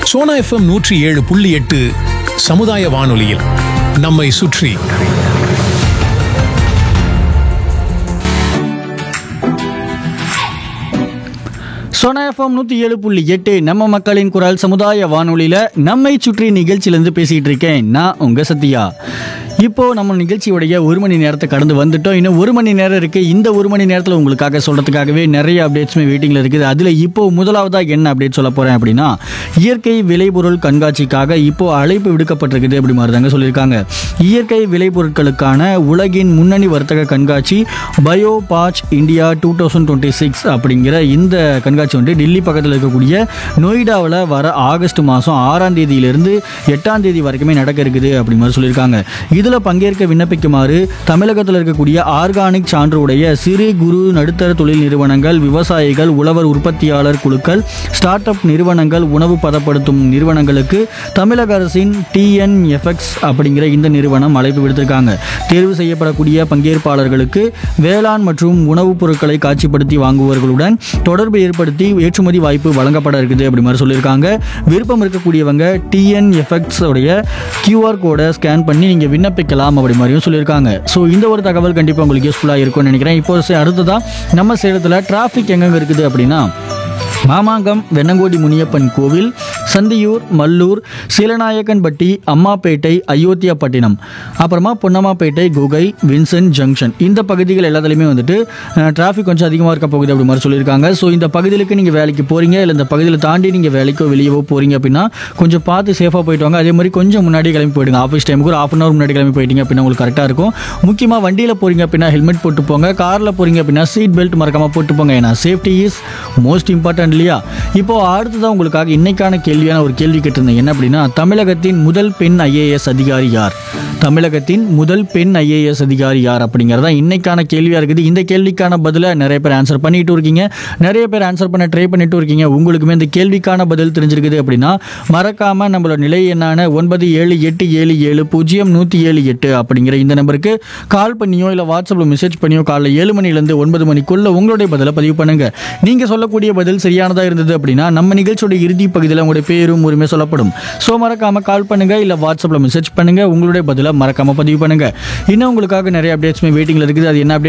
Sona FM நூற்றி ஏழு புள்ளி எட்டு சமுதாய வானொலியில் நம்மை சுற்றி சோனா எஃப்எம் நூற்றி ஏழு புள்ளி எட்டு நம்ம மக்களின் குரல் சமுதாய வானொலியில் நம்மை சுற்றி நிகழ்ச்சியிலேருந்து பேசிகிட்டு இருக்கேன் நான் உங்கள் சத்யா இப்போ நம்ம நிகழ்ச்சியுடைய ஒரு மணி நேரத்தை கடந்து வந்துட்டோம் இன்னும் ஒரு மணி நேரம் இருக்குது இந்த ஒரு மணி நேரத்தில் உங்களுக்காக சொல்கிறதுக்காகவே நிறைய அப்டேட்ஸுமே வெயிட்டிங்கில் இருக்குது அதில் இப்போ முதலாவதாக என்ன அப்டேட் சொல்ல போகிறேன் அப்படின்னா இயற்கை விளைபொருள் கண்காட்சிக்காக இப்போ அழைப்பு விடுக்கப்பட்டிருக்குது அப்படி மாதிரி தாங்க சொல்லியிருக்காங்க இயற்கை விளைபொருட்களுக்கான உலகின் முன்னணி வர்த்தக கண்காட்சி Biofach India two thousand twenty six அப்படிங்கிற இந்த கண்காட்சி வந்து டெல்லி பக்கத்தில் இருக்கக்கூடிய நொய்டாவில் வர ஆகஸ்ட் மாதம் ஆறாம் தேதியிலிருந்து எட்டாம் தேதி வரைக்குமே நடக்க இருக்குது அப்படி மாதிரி சொல்லியிருக்காங்க இதில் பங்கேற்க விண்ணப்பிக்குமாறு தமிழகத்தில் இருக்கக்கூடிய ஆர்கானிக் சான்று உடைய சிறு குறு நடுத்தர தொழில் நிறுவனங்கள் விவசாயிகள் உழவர் உற்பத்தியாளர் குழுக்கள் ஸ்டார்ட் அப் நிறுவனங்கள் உணவு பதப்படுத்தும் நிறுவனங்களுக்கு தமிழக அரசின் டிஎன்எஃப்எக்ஸ் அப்படிங்கிற இந்த நிறுவனம் அழைப்பு விடுத்திருக்காங்க தேர்வு செய்யப்படக்கூடிய பங்கேற்பாளர்களுக்கு வேளாண் மற்றும் உணவுப் பொருட்களை காட்சிப்படுத்தி வாங்குபவர்களுடன் தொடர்பு ஏற்படுத்தி ஏற்றுமதி வாய்ப்பு வழங்கப்பட இருக்குது அப்படி மாதிரி சொல்லியிருக்காங்க விருப்பம் இருக்கக்கூடியவங்க டிஎன்எஃப்எக்ஸ் உடைய கியூஆர் கோடை ஸ்கேன் பண்ணி நீங்கள் விண்ணப்பிக்கலாம் அப்படி மாதிரியும் சொல்லியிருக்காங்க ஸோ இந்த ஒரு தகவல் கண்டிப்பாக உங்களுக்கு யூஸ்ஃபுல்லாக இருக்கும்னு நினைக்கிறேன் இப்போ சே- அடுத்ததா நம்ம சேலத்தில் டிராஃபிக் எங்கெங்க இருக்குது அப்படின்னா மாமாங்கம் வெண்ணங்கோடி முனியப்பன் கோவில் சந்தியூர் மல்லூர் சீலநாயக்கன்பட்டி அம்மாப்பேட்டை அயோத்தியாப்பட்டினம் அப்புறமா பொன்னம்மாப்பேட்டை குகை வின்சென்ட் ஜங்ஷன் இந்த பகுதிகள் எல்லாத்துலேயுமே வந்துட்டு டிராஃபிக் கொஞ்சம் அதிகமாக இருக்க போகுது அப்படி மாதிரி சொல்லியிருக்காங்க ஸோ இந்த பகுதிகளுக்கு நீங்கள் வேலைக்கு போகிறீங்க இல்லை இந்த பகுதியில் தாண்டி நீங்கள் வேலைக்கோ வெளியவோ போகிறீங்க அப்படின்னா கொஞ்சம் பார்த்து சேஃபாக போயிட்டு வாங்க அதே மாதிரி கொஞ்சம் முன்னாடி கிளம்பி போயிடுங்க ஆஃபீஸ் டைமுக்கு ஒரு ஆஃப் அன் ஹவர் முன்னாடி கிளம்பி போயிட்டீங்க அப்படின்னா உங்களுக்கு கரெக்டாக இருக்கும் முக்கியமாக வண்டியில் போகிறீங்க அப்படின்னா ஹெல்மெட் போட்டு போங்க காரில் போகிறீங்க அப்படின்னா சீட் பெல்ட் மறக்காமல் போட்டு போங்க ஏன்னா சேஃப்டி இஸ் மோஸ்ட் இம்பார்ட்டன்ட் இல்லையா இப்போ அடுத்ததான் உங்களுக்காக இன்னைக்கான கேள்வியான ஒரு கேள்வி கேட்டிருந்தேன் என்ன அப்படின்னா தமிழகத்தின் முதல் பெண் ஐஏஎஸ் அதிகாரி யார் தமிழகத்தின் முதல் பெண் ஐஏஎஸ் அதிகாரி யார் அப்படிங்கிறதா இன்னைக்கான கேள்வியாக இருக்குது இந்த கேள்விக்கான பதிலை நிறைய பேர் ஆன்சர் பண்ணிட்டு இருக்கீங்க நிறைய பேர் ஆன்சர் பண்ண ட்ரை பண்ணிட்டு இருக்கீங்க உங்களுக்குமே இந்த கேள்விக்கான பதில் தெரிஞ்சிருக்குது அப்படின்னா மறக்காம நம்மளோட நிலை எண்ணான ஒன்பது ஏழு எட்டு ஏழு ஏழு பூஜ்ஜியம் நூற்றி ஏழு எட்டு அப்படிங்கிற இந்த நம்பருக்கு கால் பண்ணியோ இல்லை வாட்ஸ்அப்பில் மெசேஜ் பண்ணியோ காலைல ஏழு மணிலேருந்து ஒன்பது மணிக்குள்ள உங்களுடைய பதிலை பதிவு பண்ணுங்க நீங்க சொல்லக்கூடிய பதில் சரியானதா இருந்தது அப்படின்னா நம்ம நிகழ்ச்சியோட இறுதி பகுதியில் உங்களுடைய பேரும் உரிமை சொல்லப்படும் ஸோ மறக்காம கால் பண்ணுங்க இல்லை வாட்ஸ்அப்பில் மெசேஜ் பண்ணுங்க உங்களுடைய பதிலை மறக்காம பதிவு பண்ணுங்க இன்னும் உங்களுக்காக நிறைய அப்டேட்ஸ்மே வெயிட்டிங்ல இருக்குது அது என்ன update